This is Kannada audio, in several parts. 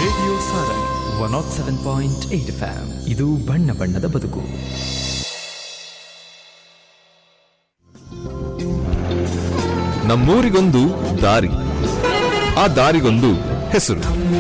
radio Sarang one nought seven point eight FM ಇದು ಬಣ್ಣ ಬಣ್ಣದ ಬದುಕು ನಮ್ಮೂರಿಗೊಂದು ದಾರಿ ಆ ದಾರಿಗೊಂದು ಹೆಸರು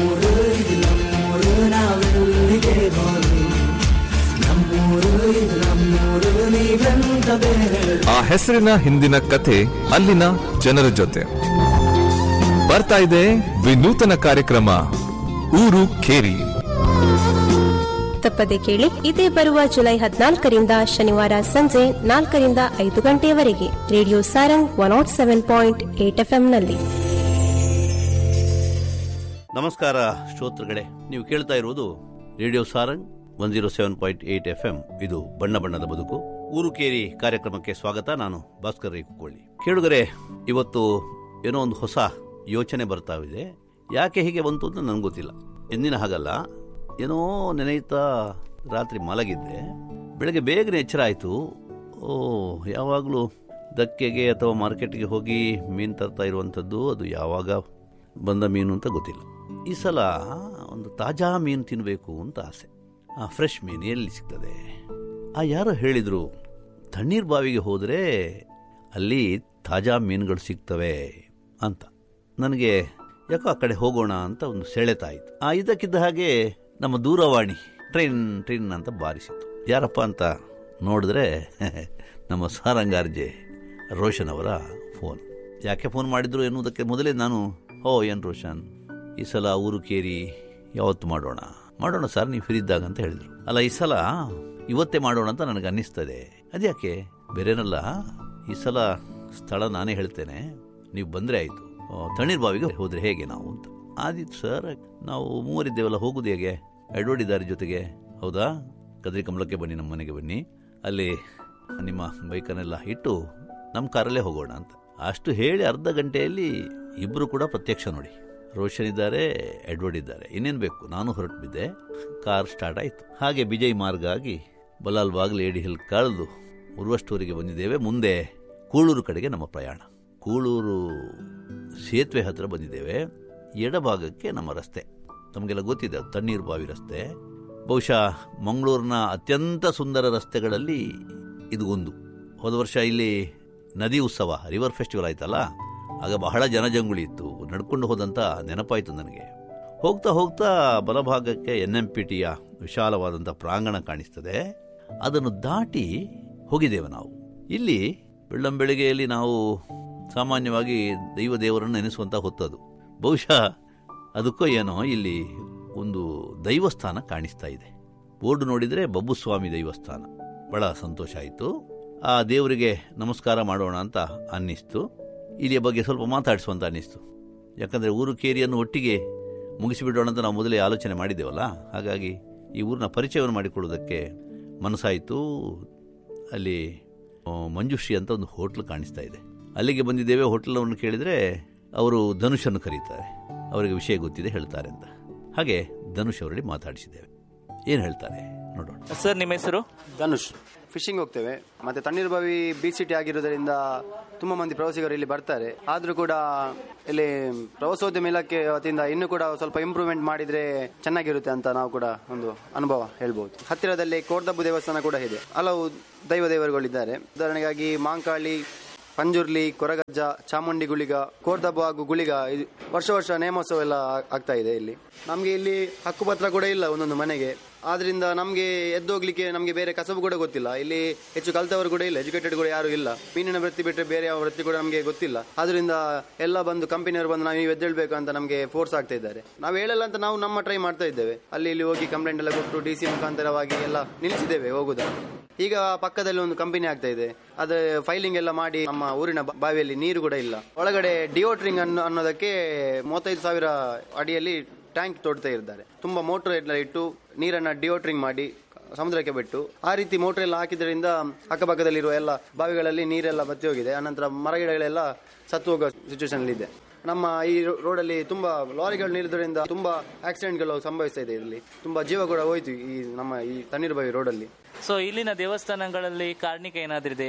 ಆ ಹೆಸರಿನ ಹಿಂದಿನ ಕಥೆ ಅಲ್ಲಿನ ಜನರ ಜೊತೆ ಬರ್ತಾ ಇದೆ ವಿನೂತನ ಕಾರ್ಯಕ್ರಮ ಊರು ಕೇರಿ ತಪ್ಪದೆ ಕೇಳಿ ಇದೇ ಬರುವ ಜುಲೈ ಹದಿನಾಲ್ಕರಿಂದ ಶನಿವಾರ ಸಂಜೆ ನಾಲ್ಕರಿಂದ ಐದು ಗಂಟೆಯವರೆಗೆ radio Sarang one nought seven point eight ನಲ್ಲಿ ನಮಸ್ಕಾರ ಶ್ರೋತೃಗಳೇ ನೀವು ಕೇಳ್ತಾ ಇರುವುದು radio Sarang one zero seven point eight F M ಇದು ಬಣ್ಣ ಬಣ್ಣದ ಬದುಕು ಊರು ಕೇರಿ ಕಾರ್ಯಕ್ರಮಕ್ಕೆ ಸ್ವಾಗತ ನಾನು ಭಾಸ್ಕರ್ ರೈ ಕುಕ್ಕೊಳ್ಳಿ ಕೇಳುಗರೆ ಇವತ್ತು ಏನೋ ಒಂದು ಹೊಸ ಯೋಚನೆ ಬರ್ತಾ ಇದೆ ಯಾಕೆ ಹೀಗೆ ಬಂತು ಅಂತ ನನಗೆ ಗೊತ್ತಿಲ್ಲ ಎಂದಿನ ಹಾಗಲ್ಲ ಏನೋ ನೆನೆಯುತ್ತಾ ರಾತ್ರಿ ಮಲಗಿದ್ದೆ ಬೆಳಗ್ಗೆ ಬೇಗನೆ ಎಚ್ಚರ ಆಯಿತು ಓ ಯಾವಾಗಲೂ ದಕ್ಕೆಗೆ ಅಥವಾ ಮಾರ್ಕೆಟ್ಗೆ ಹೋಗಿ ಮೀನು ತರ್ತಾ ಇರುವಂಥದ್ದು ಅದು ಯಾವಾಗ ಬಂದ ಮೀನು ಅಂತ ಗೊತ್ತಿಲ್ಲ ಈ ಸಲ ಒಂದು ತಾಜಾ ಮೀನು ತಿನ್ನಬೇಕು ಅಂತ ಆಸೆ ಆ ಫ್ರೆಶ್ ಮೀನು ಎಲ್ಲಿ ಸಿಗ್ತದೆ ಆ ಯಾರೋ ಹೇಳಿದರು ತಣ್ಣೀರ್ ಬಾವಿಗೆ ಹೋದರೆ ಅಲ್ಲಿ ತಾಜಾ ಮೀನುಗಳು ಸಿಗ್ತವೆ ಅಂತ ನನಗೆ ಯಾಕೋ ಆ ಕಡೆ ಹೋಗೋಣ ಅಂತ ಒಂದು ಸೆಳೆತಾಯಿತು ಆ ಇದಕ್ಕಿದ್ದ ಹಾಗೆ ನಮ್ಮ ದೂರವಾಣಿ ಟ್ರೈನ್ ಟ್ರೈನ್ ಅಂತ ಬಾರಿಸಿತು ಯಾರಪ್ಪ ಅಂತ ನೋಡಿದ್ರೆ ನಮ್ಮ ಸಾರಂಗಾರ್ಜೆ ರೋಷನ್ ಅವರ ಫೋನ್ ಯಾಕೆ ಫೋನ್ ಮಾಡಿದ್ರು ಎನ್ನುವುದಕ್ಕೆ ಮೊದಲೇ ನಾನು ಓ ಏನು ರೋಷನ್ ಈ ಸಲ ಊರು ಕೇರಿ ಯಾವತ್ತು ಮಾಡೋಣ ಮಾಡೋಣ ಸರ್ ನೀವು ಫ್ರೀ ಇದ್ದಾಗ ಅಂತ ಹೇಳಿದ್ರು ಅಲ್ಲ ಈ ಸಲ ಇವತ್ತೇ ಮಾಡೋಣ ಅಂತ ನನಗೆ ಅನ್ನಿಸ್ತದೆ ಅದ್ಯಾಕೆ ಬೇರೇನಲ್ಲ ಈ ಸಲ ಸ್ಥಳ ನಾನೇ ಹೇಳ್ತೇನೆ ನೀವು ಬಂದರೆ ಆಯಿತು ತಣ್ಣೀರ್ ಬಾವಿಗೆ ಹೋದ್ರೆ ಹೇಗೆ ನಾವು ಅಂತ ಆದಿತ್ತು ಸರ್ ನಾವು ಮೂವರಿದ್ದೇವಲ್ಲ ಹೋಗುದು ಹೇಗೆ ಎಡ್ವರ್ಡ್ ಇದ್ದಾರೆ ಜೊತೆಗೆ ಹೌದಾ ಕದ್ರಿ ಕಮಲಕ್ಕೆ ಬನ್ನಿ ನಮ್ಮ ಮನೆಗೆ ಬನ್ನಿ ಅಲ್ಲಿ ನಿಮ್ಮ ಬೈಕನ್ನೆಲ್ಲ ಇಟ್ಟು ನಮ್ಮ ಕಾರಲ್ಲೇ ಹೋಗೋಣ ಅಂತ ಅಷ್ಟು ಹೇಳಿ ಅರ್ಧ ಗಂಟೆಯಲ್ಲಿ ಇಬ್ಬರು ಕೂಡ ಪ್ರತ್ಯಕ್ಷ ನೋಡಿ ರೋಷನ್ ಇದ್ದಾರೆ ಎಡ್ವರ್ಡ್ ಇದ್ದಾರೆ ಇನ್ನೇನು ಬೇಕು ನಾನು ಹೊರಟು ಬಿದ್ದೆ ಕಾರ್ ಸ್ಟಾರ್ಟ್ ಆಯಿತು ಹಾಗೆ ವಿಜಯ್ ಮಾರ್ಗ ಆಗಿ ಬಲಾಲ್ ಬಾಗ್ ಲೇಡಿ ಹಿಲ್ ಕಳೆದು ಉರ್ವಷ್ಟೂರಿಗೆ ಬಂದಿದ್ದೇವೆ ಮುಂದೆ ಕೂಳೂರು ಕಡೆಗೆ ನಮ್ಮ ಪ್ರಯಾಣ ಕೂಳೂರು ಸೇತುವೆ ಹತ್ರ ಬಂದಿದ್ದೇವೆ ಎಡಭಾಗಕ್ಕೆ ನಮ್ಮ ರಸ್ತೆ ನಮಗೆಲ್ಲ ಗೊತ್ತಿದೆ ಅದು ತಣ್ಣೀರು ಬಾವಿ ರಸ್ತೆ ಬಹುಶಃ ಮಂಗಳೂರಿನ ಅತ್ಯಂತ ಸುಂದರ ರಸ್ತೆಗಳಲ್ಲಿ ಇದು ಒಂದು ಹೋದ ವರ್ಷ ಇಲ್ಲಿ ನದಿ ಉತ್ಸವ ರಿವರ್ ಫೆಸ್ಟಿವಲ್ ಆಯ್ತಲ್ಲ ಆಗ ಬಹಳ ಜನಜಂಗುಳಿ ಇತ್ತು ನಡ್ಕೊಂಡು ಹೋದಂಥ ನೆನಪಾಯಿತು ನನಗೆ ಹೋಗ್ತಾ ಹೋಗ್ತಾ ಬಲಭಾಗಕ್ಕೆ ಎನ್ ಎಂ ಪಿ ಟಿಯ ವಿಶಾಲವಾದಂಥ ಪ್ರಾಂಗಣ ಕಾಣಿಸ್ತದೆ ಅದನ್ನು ದಾಟಿ ಹೋಗಿದ್ದೇವೆ ನಾವು ಇಲ್ಲಿ ಬೆಳ್ಳಂಬೆಳಿಗ್ಗೆಯಲ್ಲಿ ನಾವು ಸಾಮಾನ್ಯವಾಗಿ ದೈವ ದೇವರನ್ನು ನೆನೆಸುವಂಥ ಹೊತ್ತದು ಬಹುಶಃ ಅದಕ್ಕೋ ಏನೋ ಇಲ್ಲಿ ಒಂದು ದೈವಸ್ಥಾನ ಕಾಣಿಸ್ತಾ ಇದೆ ಬೋರ್ಡ್ ನೋಡಿದರೆ ಬಬ್ಬುಸ್ವಾಮಿ ದೈವಸ್ಥಾನ ಬಹಳ ಸಂತೋಷ ಆಯಿತು ಆ ದೇವರಿಗೆ ನಮಸ್ಕಾರ ಮಾಡೋಣ ಅಂತ ಅನ್ನಿಸ್ತು ಇಲ್ಲಿಯ ಬಗ್ಗೆ ಸ್ವಲ್ಪ ಮಾತಾಡಿಸುವಂತ ಅನ್ನಿಸ್ತು ಯಾಕಂದರೆ ಊರು ಕೇರಿಯನ್ನು ಒಟ್ಟಿಗೆ ಮುಗಿಸಿಬಿಡೋಣ ಅಂತ ನಾವು ಮೊದಲೇ ಆಲೋಚನೆ ಮಾಡಿದ್ದೇವಲ್ಲ ಹಾಗಾಗಿ ಈ ಊರಿನ ಪರಿಚಯವನ್ನು ಮಾಡಿಕೊಳ್ಳೋದಕ್ಕೆ ಮನಸ್ಸಾಯಿತು ಅಲ್ಲಿ ಆ, ಮಂಜುಶ್ರೀ ಅಂತ ಒಂದು ಹೋಟ್ಲ್ ಕಾಣಿಸ್ತಾ ಇದೆ ಅಲ್ಲಿಗೆ ಬಂದಿದ್ದೇವೆ ಹೋಟ್ಲವನ್ನು ಕೇಳಿದರೆ ಅವರು ಧನುಷನ್ನು ಕರೀತಾರೆ ಅವರಿಗೆ ವಿಷಯ ಗೊತ್ತಿದೆ ಹೇಳ್ತಾರೆ ಅಂತ ಹಾಗೆ ಧನುಷ್ ಅವರಲ್ಲಿ ಮಾತಾಡಿಸಿದ್ದೇವೆ ಏನು ಹೇಳ್ತಾರೆ ನೋಡೋಣ ಸರ್ ನಿಮ್ಮ ಹೆಸರು ಧನುಷ್ ಫಿಶಿಂಗ್ ಹೋಗ್ತೇವೆ ಮತ್ತೆ ತಣ್ಣೀರು ಬಾವಿ ಬೀಚ್ ಸಿಟಿ ಆಗಿರೋದ್ರಿಂದ ತುಂಬಾ ಮಂದಿ ಪ್ರವಾಸಿಗರು ಇಲ್ಲಿ ಬರ್ತಾರೆ ಆದ್ರೂ ಕೂಡ ಇಲ್ಲಿ ಪ್ರವಾಸೋದ್ಯಮ ಇಲಾಖೆ ವತಿಯಿಂದ ಇನ್ನೂ ಕೂಡ ಸ್ವಲ್ಪ ಇಂಪ್ರೂವ್ಮೆಂಟ್ ಮಾಡಿದ್ರೆ ಚೆನ್ನಾಗಿರುತ್ತೆ ಅಂತ ನಾವು ಕೂಡ ಒಂದು ಅನುಭವ ಹೇಳ್ಬಹುದು ಹತ್ತಿರದಲ್ಲಿ ಕೋರ್ದಬ್ಬು ದೇವಸ್ಥಾನ ಕೂಡ ಇದೆ ಹಲವು ದೈವ ದೇವರುಗಳಿದ್ದಾರೆ ಉದಾಹರಣೆಗಾಗಿ ಮಾಂಕಾಳಿ ಪಂಜುರ್ಲಿ ಕೊರಗಜ್ಜ ಚಾಮುಂಡಿ ಗುಳಿಗ ಕೋರ್ದಬ್ಬು ಹಾಗೂ ಗುಳಿಗ ಇದು ವರ್ಷ ವರ್ಷ ನೇಮೋತ್ಸವ ಎಲ್ಲ ಆ- ಆಗ್ತಾ ಇದೆ ಇಲ್ಲಿ ನಮ್ಗೆ ಇಲ್ಲಿ ಹಕ್ಕುಪತ್ರ ಕೂಡ ಇಲ್ಲ ಒಂದೊಂದು ಮನೆಗೆ ಆದ್ರಿಂದ ನಮ್ಗೆ ಎದ್ದೋಗ್ಲಿಕ್ಕೆ ನಮ್ಗೆ ಬೇರೆ ಕಸಬು ಕೂಡ ಗೊತ್ತಿಲ್ಲ ಇಲ್ಲಿ ಹೆಚ್ಚು ಕಲ್ತವರು ಕೂಡ ಇಲ್ಲ ಎಜುಕೇಟೆಡ್ ಕೂಡ ಯಾರು ಇಲ್ಲ ಮೀನಿನ ವೃತ್ತಿ ಬಿಟ್ಟರೆ ಬೇರೆ ಯಾವ ವೃತ್ತಿ ಕೂಡ ನಮಗೆ ಗೊತ್ತಿಲ್ಲ ಆದ್ರಿಂದ ಎಲ್ಲ ಬಂದು ಕಂಪನಿಯವರು ಬಂದು ನಾವು ನೀವು ಎದ್ದೇಳ್ಬೇಕು ಅಂತ ನಮಗೆ ಫೋರ್ಸ್ ಆಗ್ತಾ ಇದ್ದಾರೆ ನಾವು ಹೇಳಲ್ಲ ಅಂತ ನಾವು ನಮ್ಮ ಟ್ರೈ ಮಾಡ್ತಾ ಇದ್ದೇವೆ ಅಲ್ಲಿ ಇಲ್ಲಿ ಹೋಗಿ ಕಂಪ್ಲೇಂಟ್ ಎಲ್ಲ ಕೊಟ್ಟು ಡಿ ಸಿ ಮುಖಾಂತರವಾಗಿ ಎಲ್ಲ ನಿಲ್ಲಿಸಿದ್ದೇವೆ ಹೋಗುದನ್ನು ಈಗ ಪಕ್ಕದಲ್ಲಿ ಒಂದು ಕಂಪನಿ ಆಗ್ತಾ ಇದೆ ಅದ್ರ ಫೈಲಿಂಗ್ ಎಲ್ಲ ಮಾಡಿ ನಮ್ಮ ಊರಿನ ಬ- ಬಾವಿಯಲ್ಲಿ ನೀರು ಕೂಡ ಇಲ್ಲ ಒಳಗಡೆ ಡಿಯೋಟ್ರಿಂಗ್ ಅನ್ನೋ ಅನ್ನೋದಕ್ಕೆ ಮೂವತ್ತೈದು ಸಾವಿರ ಅಡಿಯಲ್ಲಿ ಟ್ಯಾಂಕ್ ತೋಡ್ತಾ ಇದ್ದಾರೆ ತುಂಬಾ ಮೋಟರ್ ಎಲ್ಲ ಇಟ್ಟು ನೀರನ್ನ ಡಿಯೋಟ್ರಿಂಗ್ ಮಾಡಿ ಸಮುದ್ರಕ್ಕೆ ಬಿಟ್ಟು ಆ ರೀತಿ ಮೋಟರ್ ಎಲ್ಲ ಹಾಕಿದ್ರಿಂದ ಅಕ್ಕಪಕ್ಕದಲ್ಲಿರುವ ಎಲ್ಲ ಬಾವಿಗಳಲ್ಲಿ ನೀರೆಲ್ಲ ಬತ್ತಿ ಹೋಗಿದೆ ಅನಂತರ ಮರಗಿಡಗಳೆಲ್ಲ ಸತ್ತು ಹೋಗೋ ಸಿಚುವೇಶನ್ ಇದೆ ನಮ್ಮ ಈ ರೋಡಲ್ಲಿ ತುಂಬಾ ಲಾರಿಗಳು ನಿಲ್ಲೋದ್ರಿಂದ ತುಂಬಾ ಆಕ್ಸಿಡೆಂಟ್ಗಳು ಸಂಭವಿಸ್ತಾ ಇದೆ ಇಲ್ಲಿ ತುಂಬಾ ಜೀವ ಕೂಡ ಹೋಯ್ತು ಈ ನಮ್ಮ ಈ ತಣ್ಣೀರು ಬಾವಿ ರೋಡಲ್ಲಿ ಸೊ ಇಲ್ಲಿನ ದೇವಸ್ಥಾನಗಳಲ್ಲಿ ಕಾರ್ಣಿಕ ಏನಾದ್ರೂ ಇದೆಯಾ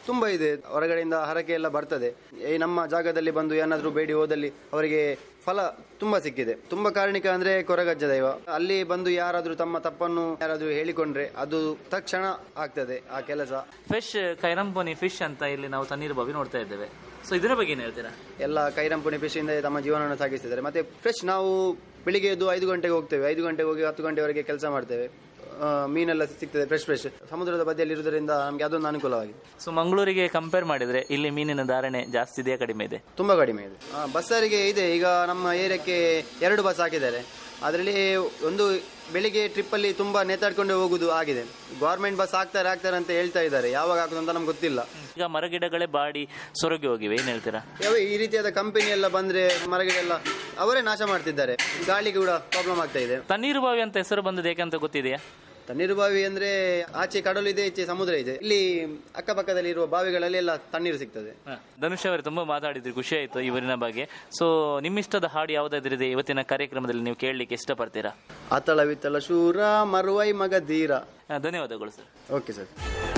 ತುಂಬಾ ಇದೆ ಹೊರಗಡೆಯಿಂದ ಹರಕೆ ಎಲ್ಲ ಬರ್ತದೆ ಈ ನಮ್ಮ ಜಾಗದಲ್ಲಿ ಬಂದು ಏನಾದ್ರೂ ಬೇಡಿ ಹೋದಲ್ಲಿ ಅವರಿಗೆ ಫಲ ತುಂಬಾ ಸಿಕ್ಕಿದೆ ತುಂಬಾ ಕಾರಣಿಕ ಅಂದ್ರೆ ಕೊರಗಜ್ಜ ದೈವ ಅಲ್ಲಿ ಬಂದು ಯಾರಾದ್ರೂ ತಮ್ಮ ತಪ್ಪನ್ನು ಯಾರಾದ್ರೂ ಹೇಳಿಕೊಂಡ್ರೆ ಅದು ತಕ್ಷಣ ಆಗ್ತದೆ ಆ ಕೆಲಸ ಫಿಶ್ ಕೈರಂಪೋನಿ ಫಿಶ್ ಅಂತ ಇಲ್ಲಿ ನಾವು ತಣ್ಣೀರು ಬಾವಿ ನೋಡ್ತಾ ಇದ್ದೇವೆ ಸೊ ಇದರ ಬಗ್ಗೆ ಏನು ಹೇಳ್ತೀರಾ ಎಲ್ಲ ಕೈರಂಪುಣಿ ಫಿಶಿಂದ ತಮ್ಮ ಜೀವನವನ್ನು ಸಾಗಿಸ್ತಿದ್ದಾರೆ ಮತ್ತೆ ಫ್ರೆಶ್ ನಾವು ಬೆಳಿಗ್ಗೆ ಎದ್ದು ಐದು ಗಂಟೆಗೆ ಹೋಗ್ತೇವೆ ಐದು ಗಂಟೆಗೆ ಹೋಗಿ ಹತ್ತು ಗಂಟೆವರೆಗೆ ಕೆಲಸ ಮಾಡ್ತೇವೆ ಆ, ಮೀನೆಲ್ಲ ಸಿಗ್ತದೆ ಫ್ರೆಶ್ ಫ್ರೆಶ್ ಸಮುದ್ರದ ಬದಿಯಲ್ಲಿ ಇರುವುದರಿಂದ ನಮಗೆ ಅದೊಂದು ಅನುಕೂಲವಾಗಿದೆ ಸೊ ಮಂಗಳೂರಿಗೆ ಕಂಪೇರ್ ಮಾಡಿದ್ರೆ ಇಲ್ಲಿ ಮೀನಿನ ಧಾರಣೆ ಜಾಸ್ತಿ ಇದೆಯಾ ಕಡಿಮೆ ಇದೆ ತುಂಬಾ ಕಡಿಮೆ ಇದೆ ಆ, ಬಸ್ ಸಾರಿಗೆ ಇದೆ ಈಗ ನಮ್ಮ ಏರಿಯಾಕ್ಕೆ ಎರಡು ಬಸ್ ಹಾಕಿದ್ದಾರೆ ಅದರಲ್ಲಿ ಒಂದು ಬೆಳಿಗ್ಗೆ ಟ್ರಿಪ್ ಅಲ್ಲಿ ತುಂಬಾ ನೇತಾಡ್ಕೊಂಡು ಹೋಗುದು ಆಗಿದೆ ಗೌರ್ಮೆಂಟ್ ಬಸ್ ಹಾಕ್ತಾರೆ ಹಾಕ್ತಾರೆ ಅಂತ ಹೇಳ್ತಾ ಇದ್ದಾರೆ ಯಾವಾಗ ಹಾಕುದು ಅಂತ ನಮ್ಗೆ ಗೊತ್ತಿಲ್ಲ ಈಗ ಮರಗಿಡಗಳೇ ಬಾಡಿ ಸೊರಗಿ ಹೋಗಿವೆ ಏನ್ ಹೇಳ್ತೀರಾ ಯಾವ ಈ ರೀತಿಯಾದ ಕಂಪನಿ ಎಲ್ಲ ಬಂದ್ರೆ ಮರಗಳೆಲ್ಲ ಅವರೇ ನಾಶ ಮಾಡ್ತಿದ್ದಾರೆ ಗಾಳಿಗೆ ಕೂಡ ಪ್ರಾಬ್ಲಮ್ ಆಗ್ತಾ ಇದೆ ತಣ್ಣೀರು ಬಾವಿ ಅಂತ ಹೆಸರು ಬಂದದ್ದು ಏಕಂತ ಗೊತ್ತಿದೆಯಾ ತಣ್ಣೀರು ಬಾವಿ ಅಂದ್ರೆ ಆಚೆ ಕಡಲು ಇದೆ ಈಚೆ ಸಮುದ್ರ ಇದೆ ಇಲ್ಲಿ ಅಕ್ಕಪಕ್ಕದಲ್ಲಿ ಇರುವ ಬಾವಿಗಳಲ್ಲಿ ಎಲ್ಲ ತಣ್ಣೀರು ಸಿಗ್ತದೆ ಧನುಷ್ ಅವರೇ ತುಂಬಾ ಮಾತಾಡಿದ್ರಿ ಖುಷಿ ಆಯ್ತು ಇವರಿನ ಬಗ್ಗೆ ಸೊ ನಿಮ್ಮಿಷ್ಟದ ಹಾಡು ಯಾವ್ದಾದ್ರಿದೆ ಇವತ್ತಿನ ಕಾರ್ಯಕ್ರಮದಲ್ಲಿ ನೀವು ಕೇಳಲಿಕ್ಕೆ ಇಷ್ಟಪಡ್ತೀರಾ ಅತಳ ವಿತಳ ಶೂರ ಮರುವೈ ಮಗ ಧೀರ ಆ, ಧನ್ಯವಾದಗಳು ಸರ್ ಓಕೆ ಸರ್